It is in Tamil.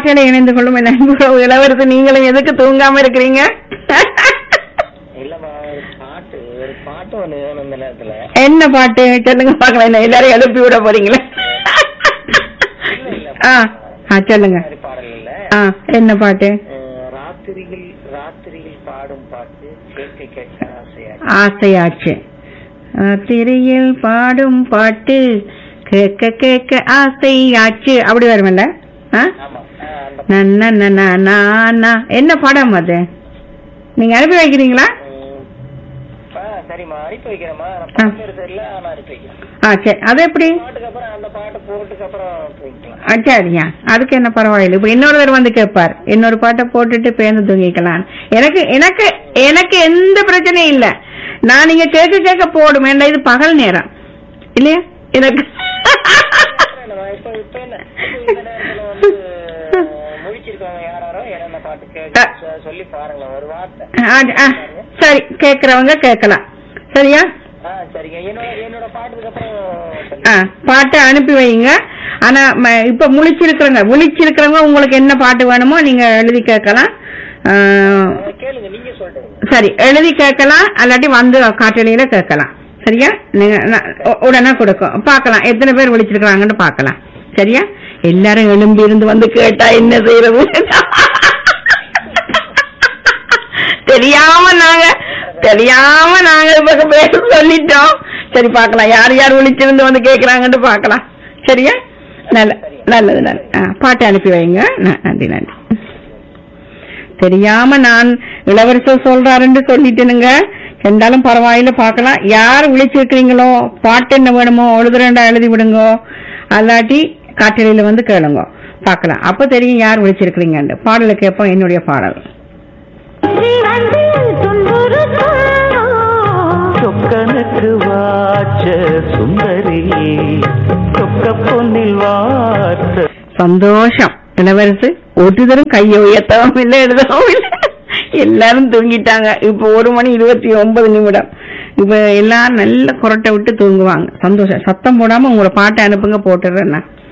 காற்றில இணைந்து கொள்ளும் என் அன்பு இளவரசு நீங்களும் எதுக்கு தூங்காம இருக்கிறீங்க இல்லம்மா ஒரு பாட்டு ஒரு பாட்டு ஒண்ணு வேணும் இந்த நேரத்துல என்ன பாட்டு சொல்லுங்க பார்க்கலாம் என்ன எல்லாரும் எழுப்பி விட போறீங்களே இல்ல இல்ல ஆ ஆ சொல்லுங்க மாதிரி பாடல் இல்ல ஆ என்ன பாட்டு அஹ், ராத்திரியில் ராத்திரியில் பாடும் பாட்டு கேட்க கேட்க ஆசையா ஆசையாச்சு திரையில் பாடும் பாட்டு கேட்க கேட்க ஆசையாச்சு அப்படி வருமல்ல ஆ? ஆமா அஹ், அந்த நன்னா நன்னா நானா. என்ன படம் அது நீங்க அனுப்பி வைக்கிறீங்களா உம், ஆ, சரிம்மா அனுப்பி வைக்கிறேம்மா நான் ஆ. பாட்டு பேர் தெரியல ஆனா அனுப்பி வைக்கிறேன் ஆ சரி அது எப்படி பாட்டுக்கு அப்புறம் அந்த பாட்டு போட்டுக்கு அப்புறம் தூங்கிக்கலாம் ஆ, சரியா அதுக்கு என்ன பரவாயில்லை இப்ப இன்னொருத்தர் வந்து கேட்பார் இன்னொரு பாட்டை போட்டுட்டு பேருந்து தூங்கிக்கலாம் எனக்கு எனக்கு எனக்கு எந்த பிரச்சனையும் இல்ல நான் நீங்க கேட்க கேட்க போடும் வேண்டாம் இது பகல் நேரம் இல்லையா எனக்கு இல்லம்மா, இப்ப இப்ப என்ன இப்ப இந்த நேரத்துல வந்து அஹ், முழிச்சிருக்கவங்க யாராரோ என்னென்ன பாட்டு கேட்க சொ- சொல்லி பாருங்களேன் ஒரு வார்த்தை ஆ, ஆ, சரி கேக்குறவங்க கேட்கலாம் சரியா ஆ சரிங்க என்னோட என்னோட பாட்டுக்கு அப்புறம் சொல்லி ஆ பாட்டை அனுப்பி வைங்க ஆனா ம- இப்ப முழிச்சிருக்கிறவங்க முழிச்சிருக்கிறவங்க உங்களுக்கு என்ன பாட்டு வேணுமோ நீங்க எழுதி கேட்கலாம் ஆ, அஹ், கேளுங்க நீங்க சொல்றீங்க சரி எழுதி கேட்கலாம் அல்லாட்டி வந்து காட்டலியில கேட்கலாம் சரியா நீங்க நான் உ- உடனே கொடுக்கும் பார்க்கலாம் எத்தனை பேர் விழிச்சிருக்கிறாங்கன்னு பார்க்கலாம் சரியா எல்லாரும் எழும்பி இருந்து வந்து கேட்டா என்ன செய்யறது தெரியாம நாங்க தெரியாம நாங்க இப்ப பேச சொல்லிட்டோம் சரி பார்க்கலாம் யார் யார் விழிச்சிருந்து வந்து கேக்குறாங்கன்னு பார்க்கலாம் சரியா நல்ல நல்லது நல்லது ஆ, பாட்டு அனுப்பி வைங்க ந- நன்றி நன்றி தெரியாம நான் இளவரசர் சொல்றாருன்னு சொல்லிட்டேனுங்க இருந்தாலும் பரவாயில்ல பார்க்கலாம் யார் விழிச்சிருக்கிறீங்களோ பாட்டு என்ன வேணுமோ எழுதுறேன்டா எழுதி விடுங்க அல்லாட்டி காற்றலையில வந்து கேளுங்க பார்க்கலாம் அப்ப தெரியும் யார் விழிச்சிருக்கிறீங்கன்னு பாடலை கேட்போம் என்னுடைய பாடல் சொக்கனுக்கு வாச்ச சுந்தரியே சொக்க பொன்னில் வார்த்த சந்தோஷம் இளவரசு ஒருத்தரும் கையை உயர்த்தவும் இல்லை எழுதவும் இல்லை எல்லாரும் தூங்கிட்டாங்க இப்ப ஒரு மணி இருபத்தி ஒன்பது நிமிடம் இப்ப எல்லாரும் நல்ல குரட்டை விட்டு தூங்குவாங்க சந்தோஷம் சத்தம் போடாம உங்களோட பாட்டை அனுப்புங்க போட்டுடுறேன் நான்